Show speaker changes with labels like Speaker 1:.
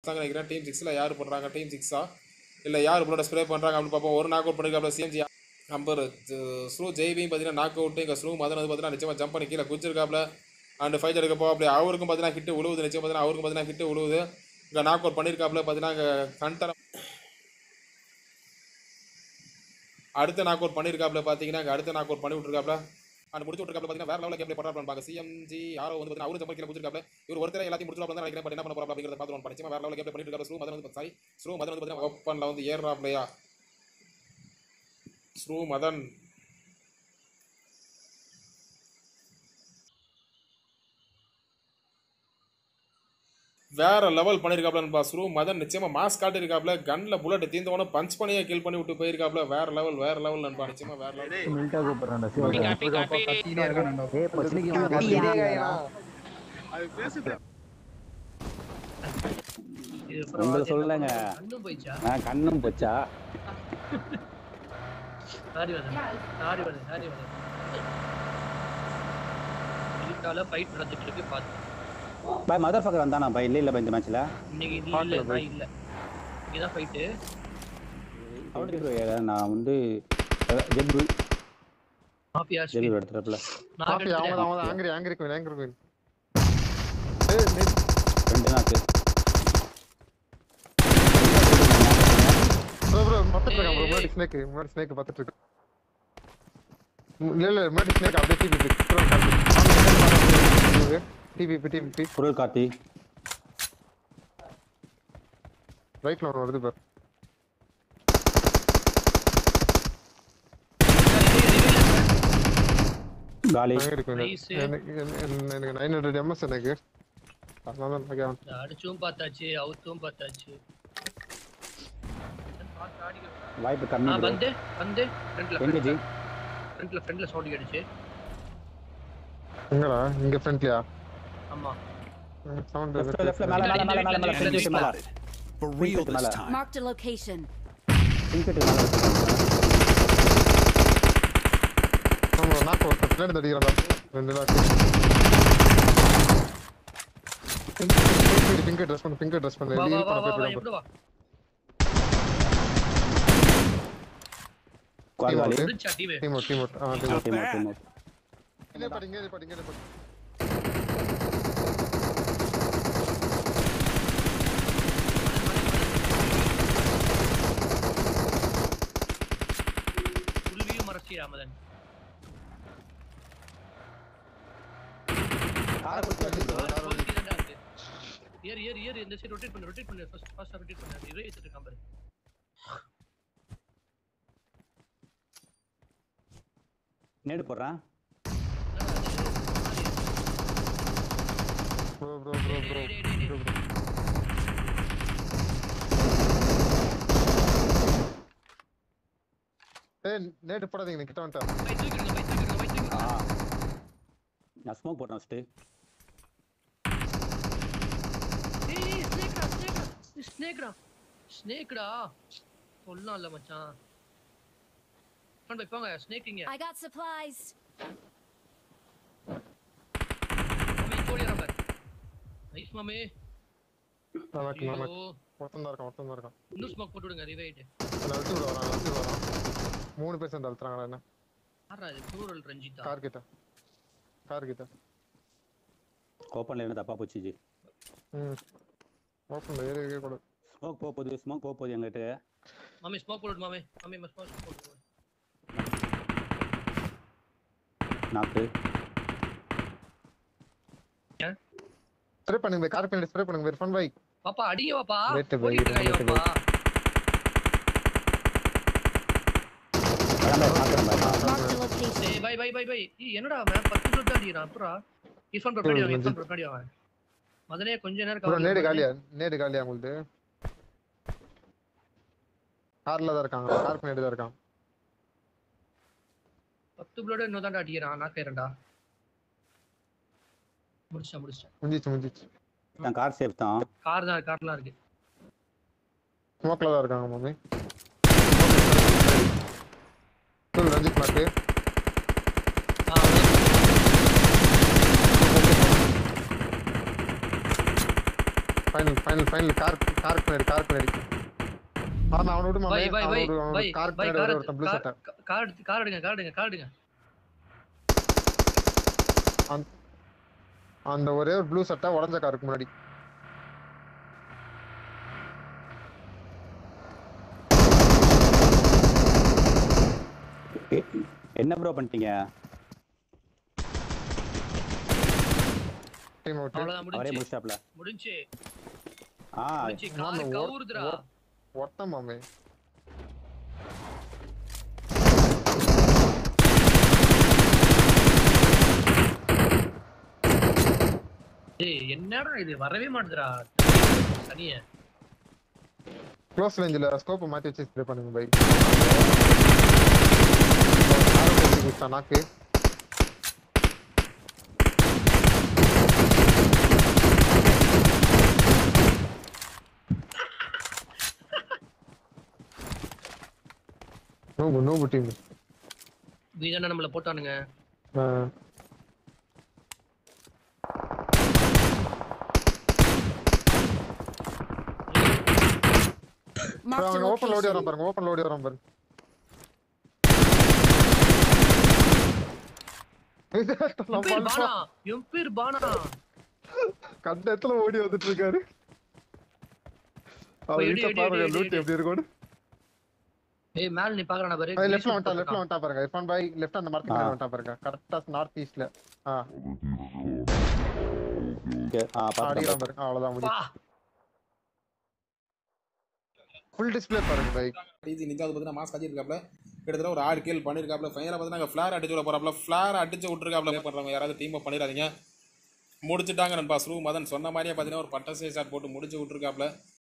Speaker 1: நினைக்கிறேன் டீம் சிக்ஸில் யார் பண்ணுறாங்க டீம் சிக்ஸா இல்லை யார் ப்ளோட ஸ்ப்ரே பண்ணுறாங்க அப்படின்னு பார்ப்போம் ஒரு நாக் அவுட் பண்ணிருக்காப்ல சிஎம்ஜி நம்பர் ஸ்ரூ ஜெய்வியும் பார்த்தீங்கன்னா நாக் அவுட் இங்கே ஸ்ரூ மதன் வந்து பார்த்தீங்கன்னா நிச்சயமாக ஜம்ப் பண்ணி கீழே குச்சிருக்காப்ல அண்ட் ஃபைட் எடுக்கப்போ அப்படி அவருக்கும் பார்த்தீங்கன்னா ஹிட்டு உழுவுது நிச்சயம் பார்த்தீங்கன்னா அவருக்கும் பார்த்தீங்கன்னா ஹிட்டு உழுவுது இங்கே நாக் அவுட் பண்ணியிருக்காப்ல பார்த்தீங்கன்னா இங்கே கண்டர் அடுத்த நாக் அவுட் பண்ணியிருக்காப்ல பார்த்தீங்கன்னா இங்கே அடுத்த நாக் அவுட் பண்ணி விட்டுருக்காப்ல அண்ட் முடிச்சு விட்டுருக்காப்ல பார்த்தீங்கன்னா வேற லெவலில் கேப்ளே பண்ணுறாப்ல பாருங்க சிஎம்ஜி யாரோ வந்து பார்த்தீங்கன்னா அவரு ஜம்ப் கீழே குச்சிருக்காப்ல இவர் ஒருத்தர எல்லாத்தையும் முடிச்சுட்டு தான் நினைக்கிறேன் பட் என்ன பண்ண போறாப்ல அப்படிங்கிறத பார்த்து நிச்சயமா வேற லெவலில் கேப்ளே பண்ணிட்டு இருக்காரு ஸ்ரூ மதன் வந்து சாரி ஸ்ரூ மதன் வந்து பார்த்தீங்கன்னா ஓப்பனில் வந்து ஏறாப்லையா ஸ்ரூ மதன் வேற லெவல் பண்ணிருக்காப்ல ஸ்ரூ மதன் நிச்சயமா மாஸ் காட்டிருக்காப்ல கன்ல புல்லட் தீந்தவன பஞ்ச் பண்ணியே கில் பண்ணி விட்டு போயிருக்காப்ல வேற லெவல் வேற லெவல் நண்பா நிச்சயமா வேற லெவல்
Speaker 2: மில்ட்டா கூப்பிடுறான்டா சிவா
Speaker 3: காப்பி காப்பி
Speaker 2: ஏய் பச்சனைக்கு வாங்க காப்பி
Speaker 4: அது பேசுது
Speaker 3: இது
Speaker 5: உங்களை சொல்லலைங்க.
Speaker 3: கண்ணும் போயிச்சா
Speaker 5: நான் கண்ணும் போச்சா
Speaker 3: சாரி வந்து சாரி வந்து சாரி வந்து இதுக்கால ஃபைட் நடந்துட்டு இருக்கு பாத்து
Speaker 5: பாய் மதர் ஃபக்கர் வந்தானா பாய் இல்ல இல்ல பாய் இந்த மேட்ச்ல
Speaker 3: இன்னைக்கு இல்ல இல்ல நான் இல்ல இங்கதான் ஃபைட்டு
Speaker 5: அவனுக்கு நான் வந்து ஜெபு
Speaker 3: மாஃபியா
Speaker 5: ஜெபு எடுத்துறப்பல
Speaker 3: நான்
Speaker 4: காப்பி அவங்க
Speaker 3: எடுத்துட்டேன்.
Speaker 4: அவங்க ஆங்கிரி ஆங்கிரி கோயில் ஆங்கிரி கோயில் ஏய் நீ
Speaker 5: ரெண்டு நாக்கு
Speaker 4: ப்ரோ ப்ரோ பார்த்துட்டு இருக்கான் ப்ரோ முன்னாடி ஸ்னேக் முன்னாடி ஸ்னேக் பார்த்துட்டு இருக்கு இல்ல இல்ல முன்னாடி ஸ்னேக் அப்படியே டிவி டிவி டிவி
Speaker 5: குரல் கார்த்தி
Speaker 4: ரைட்ல ஒன்று வருது பார்
Speaker 5: காலி
Speaker 4: ஆங்கிரி கோயில்
Speaker 3: Nice.
Speaker 4: எனக்கு எனக்கு- எனக்கு நைன் ஹண்ட்ரட் எம்எஸ் எனக்கு அதனால எனக்கு அவன்
Speaker 3: அடிச்சும் பார்த்தாச்சு அவுத்தும் பார்த்தாச்சு பார்த்து ஆடிக்கிறோம்.
Speaker 5: வாய்ப்பு கம்மி
Speaker 3: ஆ,
Speaker 5: bro.
Speaker 3: வந்து வந்து ஃப்ரண்ட்ல
Speaker 5: எங்க ஜி
Speaker 3: ஃப்ரண்ட்ல ஃப்ரண்ட்ல சவுண்ட் அடிச்சு
Speaker 4: எங்கடா இங்க ஃப்ரண்ட்லியா
Speaker 3: ஆமா
Speaker 4: சவுண்ட்
Speaker 5: லெஃப்ட்ல லெஃப்ட்ல மேல மேல மேல மேல மேல
Speaker 3: Friendly
Speaker 5: பிங்க் மேல
Speaker 6: For real
Speaker 5: Pinkett
Speaker 6: this
Speaker 5: மேல.
Speaker 6: time.
Speaker 7: Marked a location.
Speaker 5: Pink மேல வச்சிருக்காங்க.
Speaker 4: ஆமா நாக்கு ஒரு பின்னாடி தடிக்கிறான்டா ரெண்டு நாக்கு பிங்க் ட்ரெஸ் பண்ணு பிங்க் ட்ரெஸ் பண்ணு
Speaker 3: வா
Speaker 4: லீவ்
Speaker 3: வா வா
Speaker 4: பண்ண
Speaker 3: வா வா
Speaker 4: போயிட்டு
Speaker 3: எப்படி வா
Speaker 5: குவார் காலி
Speaker 3: முடிச்சா team
Speaker 4: team out team out ஆ டீம்
Speaker 5: டீம் டீம் டீம்
Speaker 4: இங்கே பாரு இங்கே பாரு இங்கே பாரு
Speaker 3: புல்வியும் மறைச்சி ராமதன் ஏறு ஏறு ஏறு இந்த சைடு ரொட்டேட் பண்ணு ரொட்டேட் பண்ணு ஃபர்ஸ்ட் ஃபாஸ்டா ரொட்டேட் பண்ணு இவே எடுத்துட்டு இருக்கான் பாரு
Speaker 5: நேடு போடுறேன்
Speaker 4: bro bro bro bro bro bro ஏய் நேட்டு போடாதீங்க நீ கிட்ட வந்துட்டா
Speaker 3: பை தூக்கிடுங்க பை தூக்கிடுங்க பை தூக்கிடுங்க
Speaker 5: ஆ நான் ஸ்மோக் போட்டேன் ஃபர்ஸ்ட்
Speaker 3: ஏய் ஸ்னேக்டா ஸ்னேக்டா ஸ்னேக்டா ஸ்னேக்டா சொல்லலாம் இல்ல மச்சான் ஃபன் பை போங்க ஸ்னேக்கிங்க
Speaker 7: I got supplies.
Speaker 3: மாமி கோடி ரப்பர் நைஸ் மாமி
Speaker 4: நமக்கு
Speaker 3: ஐயோ
Speaker 4: நமக்கு ஒருத்தன் தான் இருக்கான் ஒருத்தன் தான் இருக்கான்
Speaker 3: இன்னும் ஸ்மோக் போட்டு விடுங்க ரிவைட்
Speaker 4: நான் அழுத்தி விட வரான் அழுத்தி விட வரான் மூணு பேர் சேர்ந்து அழுத்துறாங்களா என்ன
Speaker 3: யாரா இது ப்ளூரல் ரஞ்சிதா
Speaker 4: கார் கிட்ட கார் கிட்ட
Speaker 5: ஓப்பன்ல இருந்து தப்பா போச்சு ஜி
Speaker 4: ம் ஓப்பன் ஏறி ஏறி கூட
Speaker 5: ஸ்மோக் போக போகுது ஸ்மோக் போக போகுது எங்கிட்ட
Speaker 3: மாமி ஸ்மோக் போட்டு மாமி மாமி ஸ்மோக் போட்டு
Speaker 5: நாக்கு
Speaker 4: ஸ்ப்ரே பண்ணுங்க கார் பின்னாடி ஸ்ப்ரே பண்ணுங்க வேற ஃபன் பை
Speaker 3: பாப்பா அடிங்க பாப்பா
Speaker 4: Wait, wait,
Speaker 3: ஓடிட்டு இருக்காங்க
Speaker 4: wait,
Speaker 3: பாப்பா
Speaker 5: படம் பாய் பார்க்குறேன் பாய்
Speaker 7: Marked a location.
Speaker 3: டேய் பை பை பை பை ஏய் என்னடா அவன் பத்து நிமிஷம் தான் அடிக்கிறான் அப்புறம் இர்ஃபான் ப்ரோ பின்னாடி அவன் இர்ஃபான் ப்ரோ பின்னாடி அவன் மதனே கொஞ்ச நேரம்
Speaker 4: ப்ரோ
Speaker 3: cover
Speaker 4: நேடு
Speaker 3: பண்ணு.
Speaker 4: காலியா நேடு காலியா உங்களுக்கு கார்ல தான் இருக்காங்க கார் பின்னாடி தான் இருக்கான்
Speaker 3: பத்து பிளோட இன்னும் தான்டா அடிக்கிறான் நாக்கிறேன்டா முடிச்சிட்டேன் முடிச்சிட்டேன்
Speaker 4: முடிஞ்சிச்சு முடிஞ்சிச்சு
Speaker 5: நான் கார் சேஃப் தான்
Speaker 3: கார் தான் கார்லாம் இருக்கு
Speaker 4: ஸ்மோக்ல தான் இருக்காங்க மம்மி சொல்லு ரஞ்சித் மாக்கு
Speaker 3: ஆ அவ்வளவுதான்.
Speaker 4: Final final final car car பின்னாடி கார் பின்னாடி ஆனா அவனை விடு
Speaker 3: பை
Speaker 4: மாமே
Speaker 3: பை பை
Speaker 4: அவனோட
Speaker 3: பை
Speaker 4: கார்
Speaker 3: பை
Speaker 4: பின்னாடி
Speaker 3: கார்
Speaker 4: ஒரே ஒருத்தன் ப்ளூ சட்டை
Speaker 3: கார் எடுத்து கார் எடுங்க கார் எடுங்க கார் எடுங்க
Speaker 4: அந்த ஒரே ஒரு ப்ளூ சட்டை உடஞ்ச காருக்கு முன்னாடி
Speaker 5: எ- என்ன ப்ரோ பண்ணிட்டீங்க
Speaker 4: டீம் அவுட்
Speaker 3: அவ்வளவுதான்
Speaker 5: அவரே
Speaker 3: முடிஞ்சு
Speaker 5: முடிச்சாப்ல
Speaker 3: முடிஞ்சு
Speaker 5: ஆ
Speaker 3: முடிஞ்சு கார்
Speaker 4: ஆமா, ஓ-
Speaker 3: கவுருதுடா
Speaker 4: ஒட்ட மாமே
Speaker 3: ஏய் என்னடா இது வரவே மாட்டுதுடா சனிய
Speaker 4: க்ளோஸ் ரேஞ்சில் ஸ்கோப்பை மாற்றி வச்சு ஸ்ப்ரே பண்ணுங்க பை நாக்கு நோபு நோபு டீம்
Speaker 3: நீதானே நம்மள போட்டானுங்க
Speaker 6: Marked a
Speaker 4: அவங்க ஓப்பன் ஓடி வரான்
Speaker 6: location.
Speaker 4: பாருங்க ஓப்பன் ஓடி வரான் பாருங்க
Speaker 3: என் பேர் பானா என் பேர் பானா
Speaker 4: கண்ட இடத்துல ஓடி வந்துட்டு இருக்காரு அவர்
Speaker 3: எடி,
Speaker 4: வீட்டை
Speaker 3: எடி,
Speaker 4: பாருங்க
Speaker 3: எடி,
Speaker 4: லூட்
Speaker 3: எடி.
Speaker 4: எப்படி இருக்கும்னு
Speaker 3: ஏய் மேல நீ பாக்குறானா பாரு
Speaker 4: லெஃப்ட்ல வந்துட்டா லெஃப்ட்ல வந்துட்டா பாருங்க இர்ஃபான் பாய் லெஃப்ட் அந்த மரத்துக்கு
Speaker 5: ஆ.
Speaker 4: மேல வந்துட்டா பாருங்க கரெக்டா நார்த் ஈஸ்ட்ல ஆ
Speaker 5: ஓகே ஆ பாத்துட்டேன்
Speaker 4: அடிக்கிறான் பாருங்க அவ்வளவுதான்
Speaker 3: பா
Speaker 4: முடியும் ஃபுல் டிஸ்ப்ளே பாருங்க பை
Speaker 1: டிஜி நிஜாவது பார்த்தீங்கன்னா மாஸ்க் அடிச்சிருக்காப்ல கிட்டத்தட்ட ஒரு ஆறு கேள் பண்ணியிருக்காப்ல ஃபைனலாக பார்த்தீங்கன்னா ஃப்ளார் அடிச்சு விட போறாப்ல ஃப்ளார் அடிச்சு விட்டுருக்காப்ல பண்ணுறவங்க யாராவது டீம் பண்ணிடாதீங்க முடிச்சுட்டாங்க நண்பா ஸ்ரூ மதன் சொன்ன மாதிரியே பார்த்தீங்கன்னா ஒரு பட்டசை ஷாட் போட்டு முடிச்சு விட்டுருக்காப்ல